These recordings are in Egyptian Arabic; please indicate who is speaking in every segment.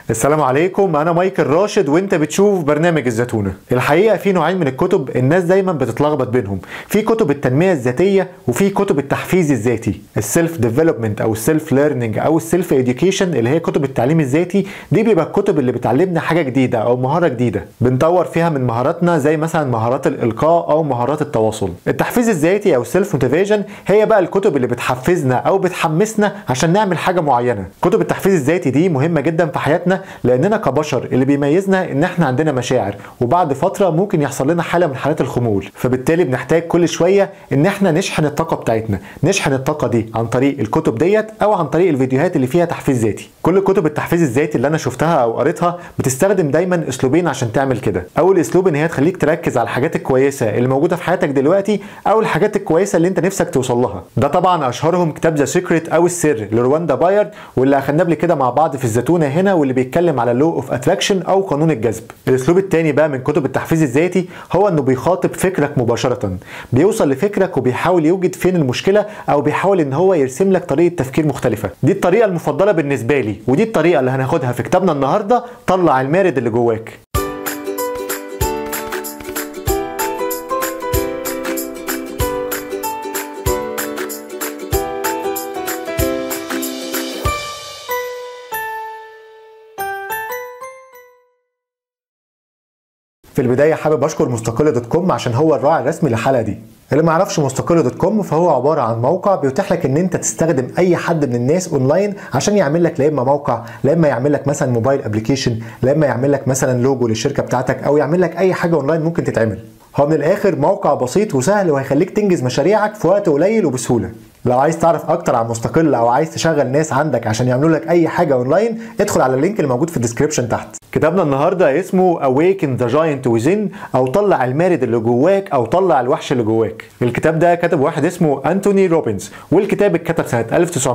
Speaker 1: السلام عليكم انا مايكل راشد وانت بتشوف برنامج الزتونه الحقيقه في نوعين من الكتب الناس دايما بتتلخبط بينهم في كتب التنميه الذاتيه وفي كتب التحفيز الذاتي السيلف ديفلوبمنت او السيلف ليرنينج او السيلف اديوكيشن اللي هي كتب التعليم الذاتي دي بيبقى الكتب اللي بتعلمنا حاجه جديده او مهاره جديده بنطور فيها من مهاراتنا زي مثلا مهارات الالقاء او مهارات التواصل التحفيز الذاتي او السيلف موتيفيشن هي بقى الكتب اللي بتحفزنا او بتحمسنا عشان نعمل حاجه معينه كتب التحفيز الذاتي دي مهمه جدا في حياتنا لاننا كبشر اللي بيميزنا ان احنا عندنا مشاعر وبعد فتره ممكن يحصل لنا حاله من حالات الخمول فبالتالي بنحتاج كل شويه ان احنا نشحن الطاقه بتاعتنا نشحن الطاقه دي عن طريق الكتب ديت او عن طريق الفيديوهات اللي فيها تحفيز ذاتي كل كتب التحفيز الذاتي اللي انا شفتها او قريتها بتستخدم دايما اسلوبين عشان تعمل كده اول اسلوب ان هي تخليك تركز على الحاجات الكويسه اللي موجوده في حياتك دلوقتي او الحاجات الكويسه اللي انت نفسك توصل لها ده طبعا اشهرهم كتاب ذا سيكريت او السر لرواندا بايرد واللي اخدناه قبل كده مع بعض في الزتونه هنا واللي بيتكلم على لو اوف اتراكشن او قانون الجذب الاسلوب الثاني بقى من كتب التحفيز الذاتي هو انه بيخاطب فكرك مباشره بيوصل لفكرك وبيحاول يوجد فين المشكله او بيحاول ان هو يرسم لك طريقه تفكير مختلفه دي الطريقه المفضله بالنسبه لي ودي الطريقه اللي هناخدها في كتابنا النهارده طلع المارد اللي جواك في البدايه حابب اشكر مستقل دوت كوم عشان هو الراعي الرسمي للحلقه دي اللي ما يعرفش مستقل دوت كوم فهو عباره عن موقع بيتيح لك ان انت تستخدم اي حد من الناس اونلاين عشان يعمل لك لا اما موقع لا اما يعمل لك مثلا موبايل ابلكيشن لا اما يعمل لك مثلا لوجو للشركه بتاعتك او يعمل لك اي حاجه اونلاين ممكن تتعمل هو من الاخر موقع بسيط وسهل وهيخليك تنجز مشاريعك في وقت قليل وبسهوله لو عايز تعرف اكتر عن مستقل او عايز تشغل ناس عندك عشان يعملوا لك اي حاجه اونلاين ادخل على اللينك اللي موجود في الديسكربشن تحت كتابنا النهارده اسمه Awaken the Giant Within او طلع المارد اللي جواك او طلع الوحش اللي جواك الكتاب ده كتب واحد اسمه انتوني روبنز والكتاب اتكتب سنه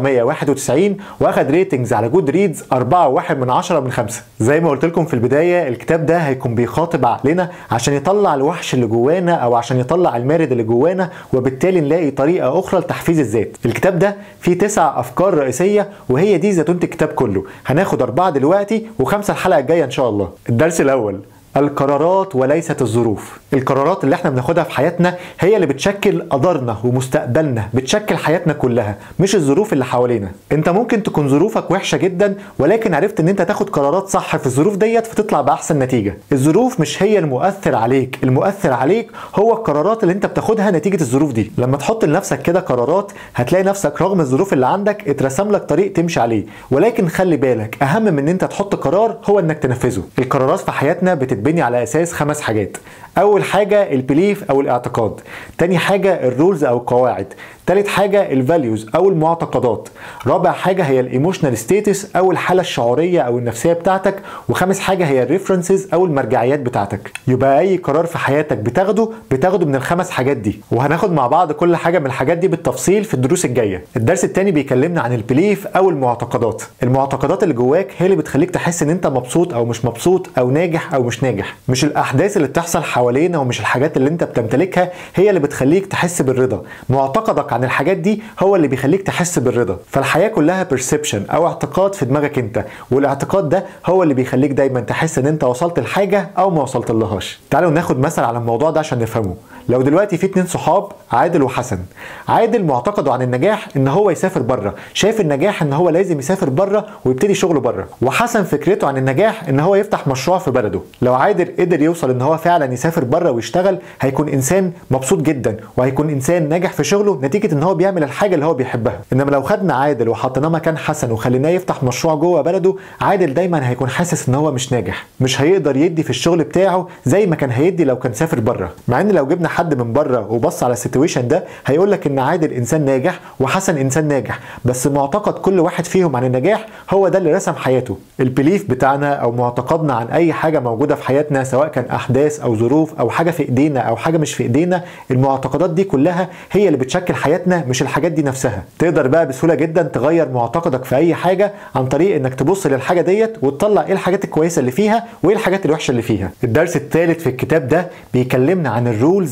Speaker 1: 1991 واخد ريتنجز على جود ريدز 4.1 من 10 من 5 زي ما قلت لكم في البدايه الكتاب ده هيكون بيخاطب عقلنا عشان يطلع الوحش اللي جوانا او عشان يطلع المارد اللي جوانا وبالتالي نلاقي طريقه اخرى لتحفيز الذات الكتاب ده فيه تسع افكار رئيسيه وهي دي زتونه الكتاب كله هناخد اربعه دلوقتي وخمسه الحلقه الجايه ان شاء الله الدرس الاول القرارات وليست الظروف القرارات اللي احنا بناخدها في حياتنا هي اللي بتشكل قدرنا ومستقبلنا بتشكل حياتنا كلها مش الظروف اللي حوالينا انت ممكن تكون ظروفك وحشه جدا ولكن عرفت ان انت تاخد قرارات صح في الظروف ديت فتطلع باحسن نتيجه الظروف مش هي المؤثر عليك المؤثر عليك هو القرارات اللي انت بتاخدها نتيجه الظروف دي لما تحط لنفسك كده قرارات هتلاقي نفسك رغم الظروف اللي عندك اترسم لك طريق تمشي عليه ولكن خلي بالك اهم من ان انت تحط قرار هو انك تنفذه القرارات في حياتنا بتتبني على اساس خمس حاجات اول حاجه البليف او الاعتقاد تاني حاجه الرولز او القواعد تالت حاجة الفاليوز أو المعتقدات رابع حاجة هي الايموشنال ستيتس أو الحالة الشعورية أو النفسية بتاعتك وخامس حاجة هي الريفرنسز أو المرجعيات بتاعتك يبقى أي قرار في حياتك بتاخده بتاخده من الخمس حاجات دي وهناخد مع بعض كل حاجة من الحاجات دي بالتفصيل في الدروس الجاية الدرس التاني بيكلمنا عن البليف أو المعتقدات المعتقدات اللي جواك هي اللي بتخليك تحس إن أنت مبسوط أو مش مبسوط أو ناجح أو مش ناجح مش الأحداث اللي بتحصل حوالينا ومش الحاجات اللي أنت بتمتلكها هي اللي بتخليك تحس بالرضا معتقدك عن الحاجات دي هو اللي بيخليك تحس بالرضا فالحياه كلها بيرسبشن او اعتقاد في دماغك انت والاعتقاد ده هو اللي بيخليك دايما تحس ان انت وصلت لحاجه او ما وصلت لهاش تعالوا ناخد مثل على الموضوع ده عشان نفهمه لو دلوقتي في اتنين صحاب عادل وحسن عادل معتقده عن النجاح ان هو يسافر بره شايف النجاح ان هو لازم يسافر بره ويبتدي شغله بره وحسن فكرته عن النجاح ان هو يفتح مشروع في بلده لو عادل قدر يوصل ان هو فعلا يسافر بره ويشتغل هيكون انسان مبسوط جدا وهيكون انسان ناجح في شغله نتيجه ان هو بيعمل الحاجه اللي هو بيحبها انما لو خدنا عادل وحطيناه مكان حسن وخليناه يفتح مشروع جوه بلده عادل دايما هيكون حاسس ان هو مش ناجح مش هيقدر يدي في الشغل بتاعه زي ما كان هيدي لو كان سافر بره مع ان لو جبنا حد من بره وبص على السيتويشن ده هيقول لك ان عادل انسان ناجح وحسن انسان ناجح بس معتقد كل واحد فيهم عن النجاح هو ده اللي رسم حياته البليف بتاعنا او معتقدنا عن اي حاجه موجوده في حياتنا سواء كان احداث او ظروف او حاجه في ايدينا او حاجه مش في ايدينا المعتقدات دي كلها هي اللي بتشكل حياتنا مش الحاجات دي نفسها تقدر بقى بسهوله جدا تغير معتقدك في اي حاجه عن طريق انك تبص للحاجه ديت وتطلع ايه الحاجات الكويسه اللي فيها وايه الحاجات الوحشه اللي فيها الدرس الثالث في الكتاب ده بيكلمنا عن الرولز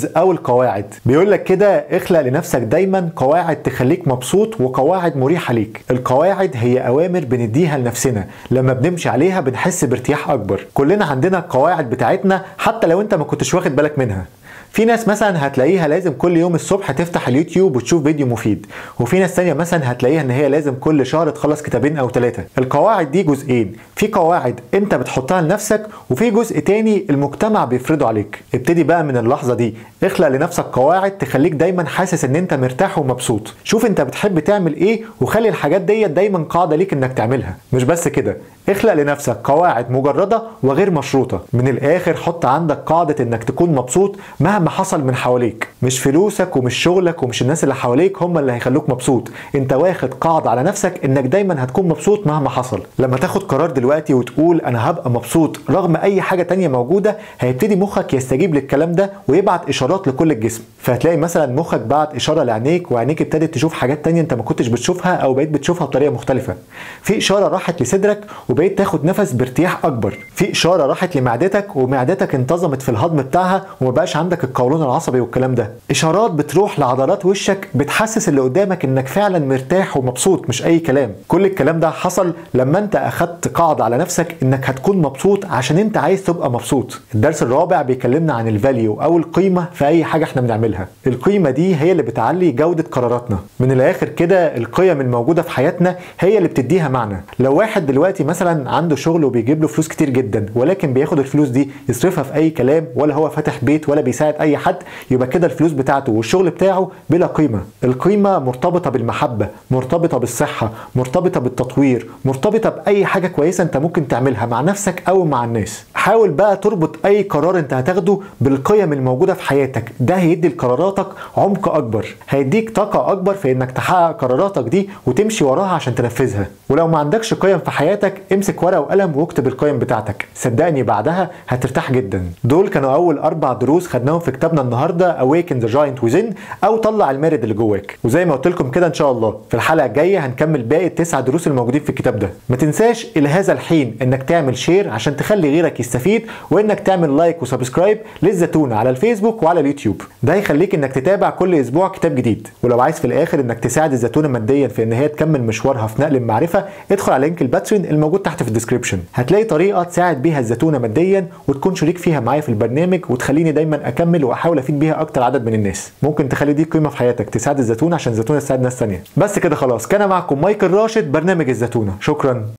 Speaker 1: الرولز او القواعد بيقول لك كده اخلق لنفسك دايما قواعد تخليك مبسوط وقواعد مريحه ليك القواعد هي اوامر بنديها لنفسنا لما بنمشي عليها بنحس بارتياح اكبر كلنا عندنا القواعد بتاعتنا حتى لو انت ما كنتش واخد بالك منها في ناس مثلا هتلاقيها لازم كل يوم الصبح تفتح اليوتيوب وتشوف فيديو مفيد وفي ناس تانية مثلا هتلاقيها ان هي لازم كل شهر تخلص كتابين او ثلاثة القواعد دي جزئين في قواعد انت بتحطها لنفسك وفي جزء تاني المجتمع بيفرضه عليك ابتدي بقى من اللحظة دي اخلق لنفسك قواعد تخليك دايما حاسس ان انت مرتاح ومبسوط شوف انت بتحب تعمل ايه وخلي الحاجات دي دايما قاعدة ليك انك تعملها مش بس كده اخلق لنفسك قواعد مجردة وغير مشروطة من الاخر حط عندك قاعدة انك تكون مبسوط مهما حصل من حواليك مش فلوسك ومش شغلك ومش الناس اللي حواليك هم اللي هيخلوك مبسوط انت واخد قاعدة على نفسك انك دايما هتكون مبسوط مهما حصل لما تاخد قرار دلوقتي وتقول انا هبقى مبسوط رغم اي حاجة تانية موجودة هيبتدي مخك يستجيب للكلام ده ويبعت اشارات لكل الجسم فهتلاقي مثلا مخك بعت اشارة لعينيك وعينيك ابتدت تشوف حاجات تانية انت ما كنتش بتشوفها او بقيت بتشوفها بطريقة مختلفة في اشارة راحت لصدرك وبقيت تاخد نفس بارتياح اكبر في اشاره راحت لمعدتك ومعدتك انتظمت في الهضم بتاعها وما بقاش عندك القولون العصبي والكلام ده اشارات بتروح لعضلات وشك بتحسس اللي قدامك انك فعلا مرتاح ومبسوط مش اي كلام كل الكلام ده حصل لما انت اخدت قاعده على نفسك انك هتكون مبسوط عشان انت عايز تبقى مبسوط الدرس الرابع بيكلمنا عن الفاليو او القيمه في اي حاجه احنا بنعملها القيمه دي هي اللي بتعلي جوده قراراتنا من الاخر كده القيم الموجوده في حياتنا هي اللي بتديها معنى لو واحد دلوقتي مثلا عنده شغل وبيجيب له فلوس كتير جدا ولكن بياخد الفلوس دي يصرفها في اي كلام ولا هو فاتح بيت ولا بيساعد اي حد يبقى كده الفلوس بتاعته والشغل بتاعه بلا قيمه القيمه مرتبطه بالمحبه مرتبطه بالصحه مرتبطه بالتطوير مرتبطه باي حاجه كويسه انت ممكن تعملها مع نفسك او مع الناس حاول بقى تربط اي قرار انت هتاخده بالقيم الموجوده في حياتك ده هيدي لقراراتك عمق اكبر هيديك طاقه اكبر في انك تحقق قراراتك دي وتمشي وراها عشان تنفذها ولو ما عندكش قيم في حياتك امسك ورقه وقلم واكتب القيم بتاعتك صدقني بعدها هترتاح جدا دول كانوا اول اربع دروس خدناهم في كتابنا النهارده Awaken the Giant Within او طلع المارد اللي جواك وزي ما قلت لكم كده ان شاء الله في الحلقه الجايه هنكمل باقي التسع دروس الموجودين في الكتاب ده ما تنساش الى هذا الحين انك تعمل شير عشان تخلي غيرك يستفيد وانك تعمل لايك وسبسكرايب للزتونه على الفيسبوك وعلى اليوتيوب ده هيخليك انك تتابع كل اسبوع كتاب جديد ولو عايز في الاخر انك تساعد الزتونه ماديا في ان هي تكمل مشوارها في نقل المعرفه ادخل على لينك الباتريون الموجود تحت في الديسكربشن هتلاقي طريقه تساعد بيها الزتونه ماديا وتكون شريك فيها معايا في البرنامج وتخليني دايما اكمل واحاول افيد بيها اكتر عدد من الناس ممكن تخلي دي قيمه في حياتك تساعد الزتونه عشان الزتونه تساعد ناس ثانيه بس كده خلاص كان معكم مايكل راشد برنامج الزتونه شكرا